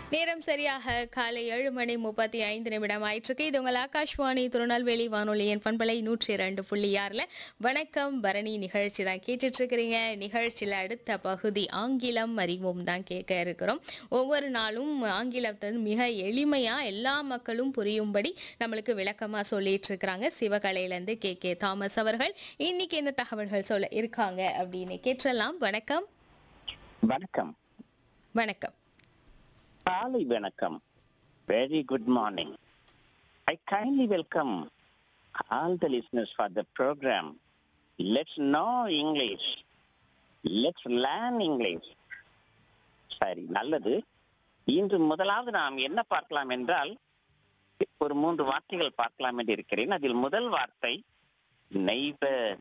நேரம் சரியாக காலை ஏழு மணி முப்பத்தி ஐந்து நிமிடம் ஆயிட்டிருக்கு இது உங்கள் ஆகாஷ்வாணி திருநெல்வேலி வானொலியின் பண்பலை நூற்றி இரண்டு புள்ளி ஆறில் வணக்கம் பரணி நிகழ்ச்சி தான் கேட்டுட்டு இருக்கிறீங்க நிகழ்ச்சியில் அடுத்த பகுதி ஆங்கிலம் அறிவோம் தான் கேட்க இருக்கிறோம் ஒவ்வொரு நாளும் ஆங்கிலத்தை மிக எளிமையாக எல்லா மக்களும் புரியும்படி நம்மளுக்கு விளக்கமாக சொல்லிட்டு இருக்கிறாங்க சிவகலையிலேருந்து கே கே தாமஸ் அவர்கள் இன்னைக்கு என்ன தகவல்கள் சொல்ல இருக்காங்க அப்படின்னு கேட்டலாம் வணக்கம் வணக்கம் வணக்கம் காலை வணக்கம் very good morning I kindly welcome all the listeners for the program let's know English let's learn English சரி நல்லது இன்று முதலாவது நாம் என்ன பார்க்கலாம் என்றால் ஒரு மூன்று வார்த்தைகள் பார்க்கலாம் என்று இருக்கிறேன் அதில் முதல் வார்த்தை நெய்பர்